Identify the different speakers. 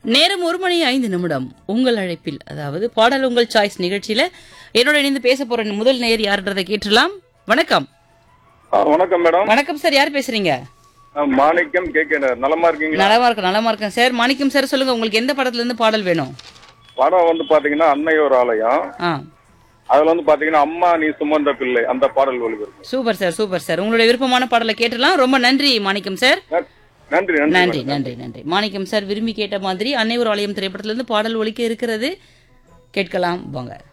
Speaker 1: நேரம் ஒரு மணி ஐந்து நிமிடம் உங்கள் அழைப்பில் அதாவது பாடல் உங்கள் சாய்ஸ் நிகழ்ச்சியில என்னோட இணைந்து பேச போற முதல் நேயர் யாருன்றதை கேட்டுலாம் வணக்கம்
Speaker 2: ஆ, வணக்கம் மேடம்
Speaker 1: வணக்கம் சார் யார் பேசுறீங்க
Speaker 2: ஆ, மாணிக்கம் கே கே நலமா இருக்கீங்களா
Speaker 1: நலமா இருக்கேன் நலமா இருக்கேன் சார் மாணிக்கம் சார் சொல்லுங்க உங்களுக்கு எந்த படத்துல இருந்து பாடல் வேணும்
Speaker 2: படம் வந்து பாத்தீங்கன்னா அன்னையோர் ஆலயம்
Speaker 1: ஆ
Speaker 2: அதுல வந்து பாத்தீங்கன்னா அம்மா நீ சுமந்த பிள்ளை அந்த பாடல் ஒளிபரப்பு
Speaker 1: சூப்பர் சார் சூப்பர் சார் உங்களுடைய விருப்பமான பாடலை கேட்டலாம் ரொம்ப நன்றி மாணிக்கம் சார்
Speaker 2: நன்- நன்றி நன்றி
Speaker 1: நன்றி நன்றி நன்றி மாணிக்கம் சார் விரும்பி கேட்ட மாதிரி அன்னை ஒரு ஆலயம் திரைப்படத்திலிருந்து பாடல் ஒலிக்க இருக்கிறது கேட்கலாம் வாங்க